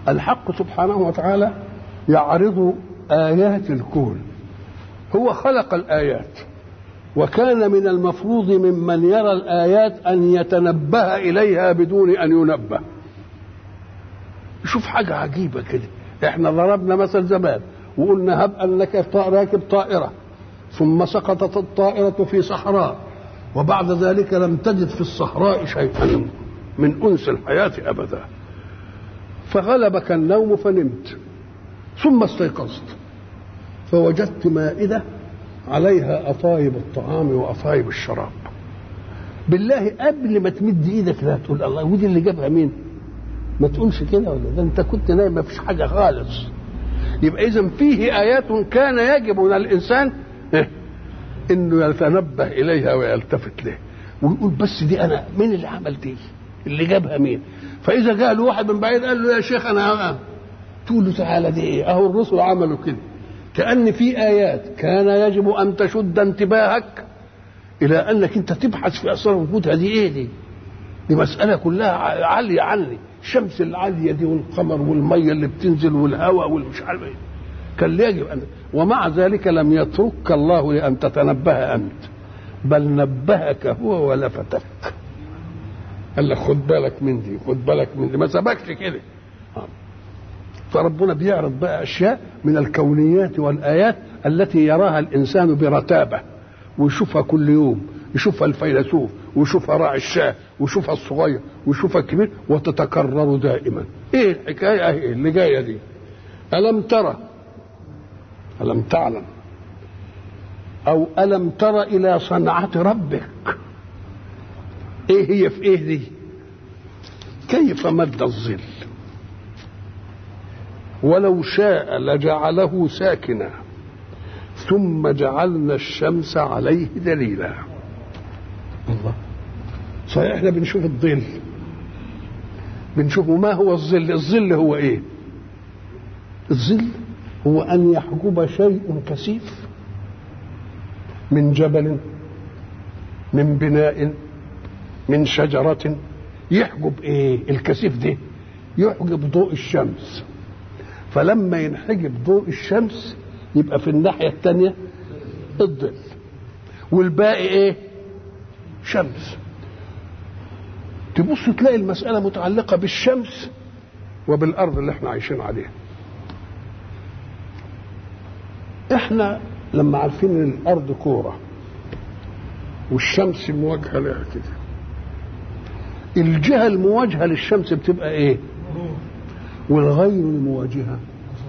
الحق سبحانه وتعالى يعرض آيات الكون هو خلق الآيات وكان من المفروض ممن يرى الآيات أن يتنبه إليها بدون أن ينبه شوف حاجة عجيبة كده احنا ضربنا مثل زمان وقلنا هب أنك راكب طائرة ثم سقطت الطائرة في صحراء وبعد ذلك لم تجد في الصحراء شيئا من أنس الحياة أبدا فغلبك النوم فنمت ثم استيقظت فوجدت مائدة عليها أطايب الطعام وأطايب الشراب بالله قبل ما تمد ايدك لا تقول الله ودي اللي جابها مين ما تقولش كده ولا ده انت كنت نايم ما فيش حاجه خالص يبقى اذا فيه ايات كان يجب على الانسان انه يتنبه اليها ويلتفت له ويقول بس دي انا مين اللي عمل دي اللي جابها مين فاذا جاء له واحد من بعيد قال له يا شيخ انا تقول له تعالى دي ايه اهو الرسل عملوا كده كان في ايات كان يجب ان تشد انتباهك الى انك انت تبحث في اسرار وجودها دي ايه دي دي مساله كلها عاليه عني الشمس العاليه دي والقمر والميه اللي بتنزل والهواء والمش عارف ايه كان يجب ان ومع ذلك لم يتركك الله لان تتنبه انت بل نبهك هو ولفتك قال لك خد بالك من دي خد بالك من دي ما سبكش كده فربنا بيعرض بقى اشياء من الكونيات والايات التي يراها الانسان برتابه ويشوفها كل يوم يشوفها الفيلسوف ويشوفها راعي الشاه ويشوفها الصغير ويشوفها الكبير وتتكرر دائما ايه الحكايه اهي اللي جايه دي الم ترى الم تعلم او الم تر الى صنعه ربك ايه هي في ايه دي كيف مد الظل ولو شاء لجعله ساكنا ثم جعلنا الشمس عليه دليلا الله صحيح احنا بنشوف الظل بنشوف ما هو الظل الظل هو ايه الظل هو ان يحجب شيء كثيف من جبل من بناء من شجرة يحجب ايه الكثيف ده يحجب ضوء الشمس فلما ينحجب ضوء الشمس يبقى في الناحية الثانية الظل والباقي ايه شمس تبص تلاقي المسألة متعلقة بالشمس وبالأرض اللي احنا عايشين عليها احنا لما عارفين ان الأرض كورة والشمس مواجهة لها كده الجهة المواجهة للشمس بتبقى ايه والغير المواجهة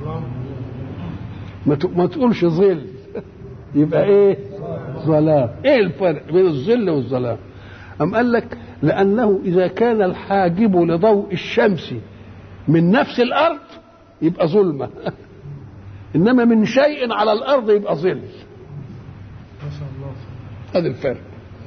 ما ما تقولش ظل يبقى ايه ظلام ايه الفرق بين الظل والظلام أم قال لك لأنه إذا كان الحاجب لضوء الشمس من نفس الأرض يبقى ظلمة إنما من شيء على الأرض يبقى ظل هذا الفرق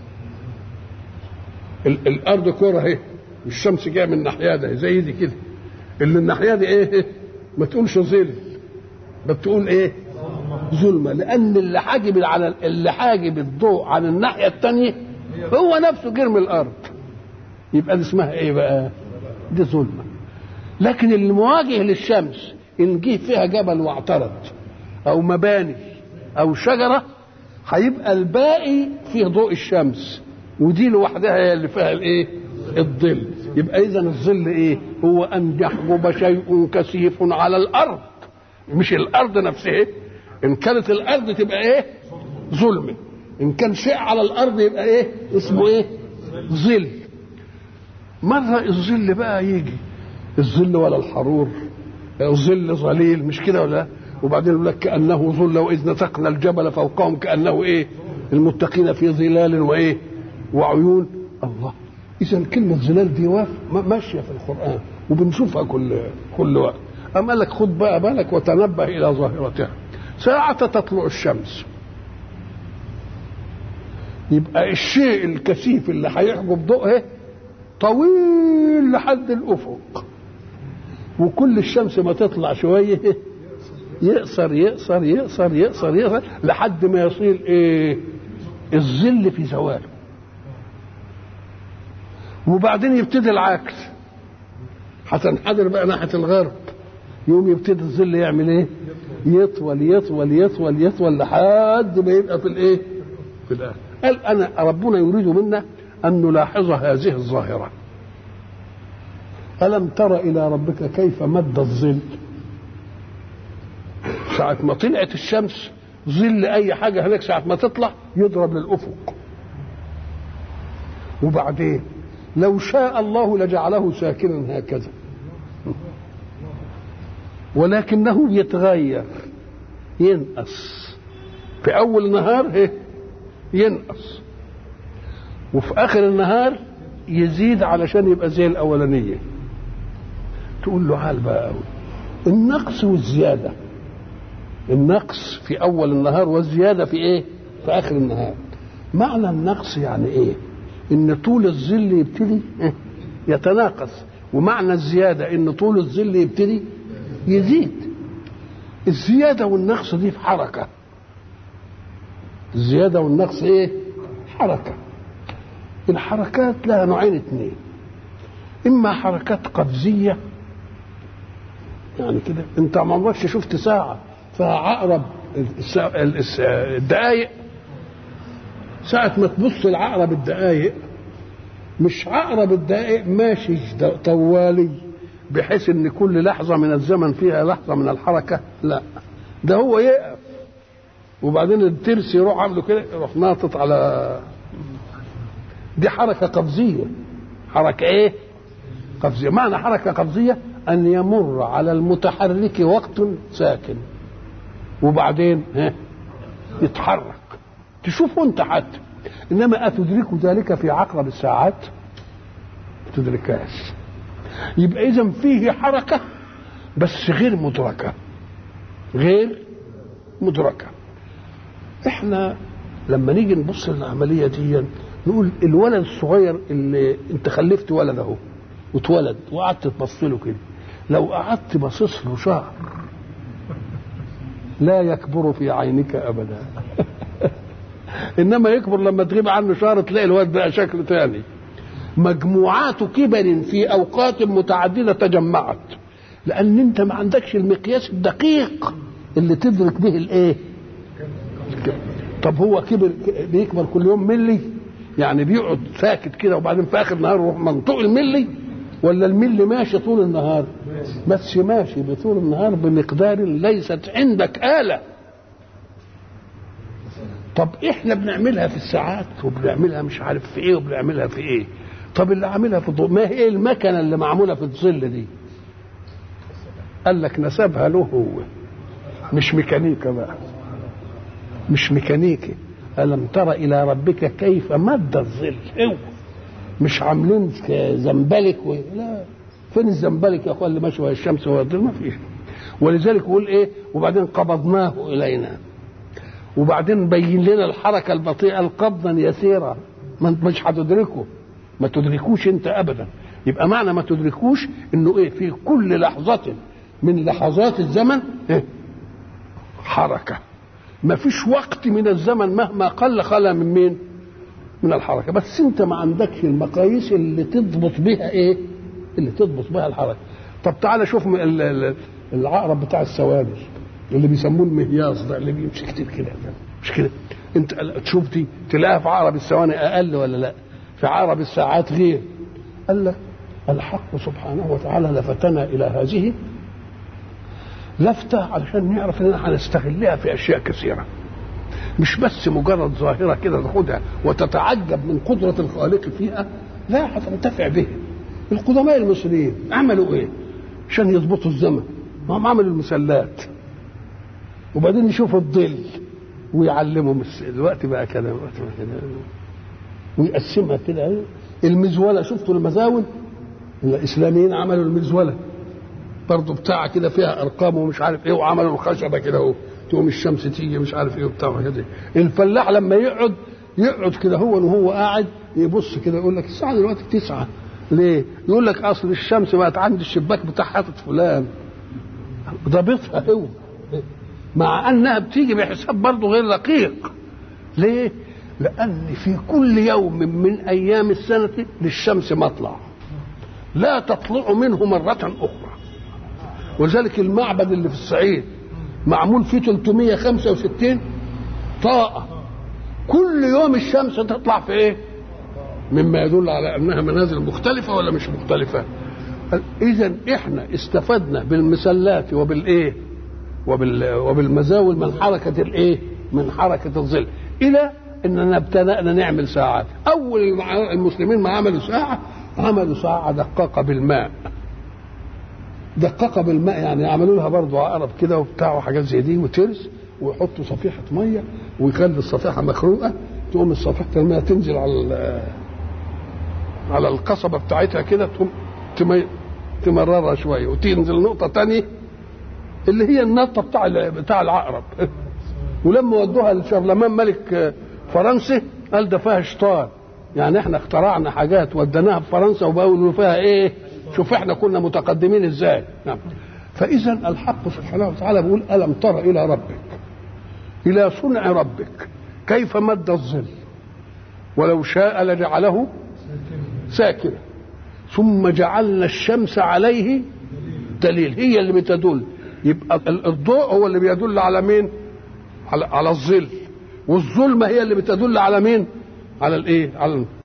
ال- الأرض كرة اهي والشمس جاية من الناحية ده زي دي كده اللي الناحية دي إيه ما تقولش ظل بتقول إيه ظلمة لأن اللي حاجب على اللي حاجب الضوء عن الناحية الثانية هو نفسه جرم الارض يبقى دي اسمها ايه بقى دي ظلمه لكن المواجه للشمس ان جه فيها جبل واعترض او مباني او شجره هيبقى الباقي فيه ضوء الشمس ودي لوحدها هي اللي فيها الايه الظل يبقى اذا الظل ايه هو ان يحجب شيء كثيف على الارض مش الارض نفسها ان كانت الارض تبقى ايه ظلمه ان كان شيء على الارض يبقى ايه اسمه ايه ظل مره الظل بقى يجي الظل ولا الحرور الظل ظليل مش كده ولا وبعدين يقول لك كانه ظل واذ نتقنا الجبل فوقهم كانه ايه المتقين في ظلال وايه وعيون الله اذا كلمه ظلال دي واف ماشيه في القران وبنشوفها كل كل وقت أم قال لك خد بقى بالك وتنبه الى ظاهرتها ساعة تطلع الشمس يبقى الشيء الكثيف اللي هيحجب ضوءه طويل لحد الافق وكل الشمس ما تطلع شويه يقصر يقصر يقصر يقصر يقصر لحد ما يصير ايه الظل في زواله وبعدين يبتدي العكس هتنحدر بقى ناحيه الغرب يوم يبتدي الظل يعمل ايه يطول يطول يطول يطول لحد ما يبقى في الايه في الاخر قال انا ربنا يريد منا ان نلاحظ هذه الظاهره الم تر الى ربك كيف مد الظل ساعة ما طلعت الشمس ظل أي حاجة هناك ساعة ما تطلع يضرب للأفق وبعدين لو شاء الله لجعله ساكنا هكذا ولكنه يتغير ينقص في أول النهار إيه؟ ينقص وفي آخر النهار يزيد علشان يبقى زي الأولانية تقول له عال بقى قوي النقص والزياده النقص في اول النهار والزياده في ايه في اخر النهار معنى النقص يعني ايه ان طول الظل يبتدي يتناقص ومعنى الزياده ان طول الظل يبتدي يزيد الزياده والنقص دي في حركه الزياده والنقص ايه حركه الحركات لها نوعين اثنين اما حركات قفزيه يعني كده انت ما عمركش شفت ساعه فعقرب الدقايق ساعة ما تبص لعقرب الدقايق مش عقرب الدقايق ماشي طوالي بحيث ان كل لحظة من الزمن فيها لحظة من الحركة لا ده هو يقف وبعدين الترس يروح عامله كده يروح ناطط على دي حركة قفزية حركة ايه قفزية معنى حركة قفزية أن يمر على المتحرك وقت ساكن وبعدين ها يتحرك تشوفه انت حتى انما اتدرك ذلك في عقرب الساعات ما تدركهاش يبقى اذا فيه حركه بس غير مدركه غير مدركه احنا لما نيجي نبص للعمليه دي نقول الولد الصغير اللي انت خلفت ولد اهو واتولد وقعدت تبص له كده لو قعدت باصص له شهر لا يكبر في عينك ابدا انما يكبر لما تغيب عنه شهر تلاقي الواد بقى شكله تاني مجموعات كبر في اوقات متعدده تجمعت لان انت ما عندكش المقياس الدقيق اللي تدرك به الايه طب هو كبر بيكبر كل يوم ملي يعني بيقعد ساكت كده وبعدين في اخر النهار يروح منطوق الملي ولا الملي ماشي طول النهار بس ماشي بطول النهار بمقدار ليست عندك آلة طب احنا بنعملها في الساعات وبنعملها مش عارف في ايه وبنعملها في ايه طب اللي عاملها في الضوء ما هي المكنه اللي معموله في الظل دي قال لك نسبها له هو مش ميكانيكا بقى مش ميكانيكي ألم تر إلى ربك كيف مد الظل هو مش عاملين زنبلك و... لا فين الزنبلك يا اخوان اللي ماشي وهي الشمس وهي الظل ما فيش ولذلك يقول ايه وبعدين قبضناه الينا وبعدين بين لنا الحركه البطيئه القبضا يسيرا ما انت مش هتدركه ما تدركوش انت ابدا يبقى معنى ما تدركوش انه ايه في كل لحظه من لحظات الزمن إيه؟ حركه ما فيش وقت من الزمن مهما قل خلا من مين من الحركه بس انت ما عندكش المقاييس اللي تضبط بها ايه اللي تضبط بها الحركه طب تعالى شوف العقرب بتاع الثواني اللي بيسموه المهياص ده اللي بيمشي كتير كده مش كده انت تشوف دي تلاقيها في عقرب الثواني اقل ولا لا في عقرب الساعات غير قال لك الحق سبحانه وتعالى لفتنا الى هذه لفتة علشان نعرف اننا هنستغلها في اشياء كثيرة مش بس مجرد ظاهرة كده تاخدها وتتعجب من قدرة الخالق فيها لا هتنتفع به القدماء المصريين عملوا ايه عشان يضبطوا الزمن ما هم عملوا المسلات وبعدين يشوفوا الظل ويعلمهم الوقت بقى كده الوقت بقى كده ويقسمها كده المزوله شفتوا المزاول الاسلاميين عملوا المزوله برضه بتاع كده فيها ارقام ومش عارف ايه وعملوا الخشبه كده اهو تقوم الشمس تيجي مش عارف ايه وبتاع كده الفلاح لما يقعد يقعد كده هو وهو قاعد يبص كده يقول لك الساعه دلوقتي تسعة ليه؟ يقول لك اصل الشمس بقت عند الشباك بتاع حاطط فلان ضابطها هو مع انها بتيجي بحساب برضه غير دقيق ليه؟ لان في كل يوم من ايام السنه للشمس مطلع لا تطلع منه مره اخرى ولذلك المعبد اللي في الصعيد معمول فيه 365 طاقة كل يوم الشمس تطلع في ايه مما يدل على انها منازل مختلفة ولا مش مختلفة اذا احنا استفدنا بالمسلات وبالايه وبال وبالمزاول من حركة الايه من حركة الظل الى اننا ابتدأنا نعمل ساعات اول المسلمين ما عملوا ساعة عملوا ساعة دقاقة بالماء دقاقة بالماء يعني عملوا لها برضه عقرب كده وبتاع وحاجات زي دي وترس ويحطوا صفيحة مية ويخلي الصفيحة مخروقة تقوم الصفيحة المية تنزل على على القصبة بتاعتها كده تقوم تمي... تمررها شوية وتنزل نقطة تانية اللي هي النطة بتاع بتاع العقرب ولما ودوها لشارلمان ملك فرنسا قال ده فيها شيطان يعني احنا اخترعنا حاجات وديناها في فرنسا وبقولوا فيها ايه شوف احنا كنا متقدمين ازاي نعم فاذا الحق سبحانه وتعالى بيقول الم تر الى ربك الى صنع ربك كيف مد الظل ولو شاء لجعله ساكنا ثم جعلنا الشمس عليه دليل هي اللي بتدل يبقى الضوء هو اللي بيدل على مين على على الظل والظلمه هي اللي بتدل على مين على الايه على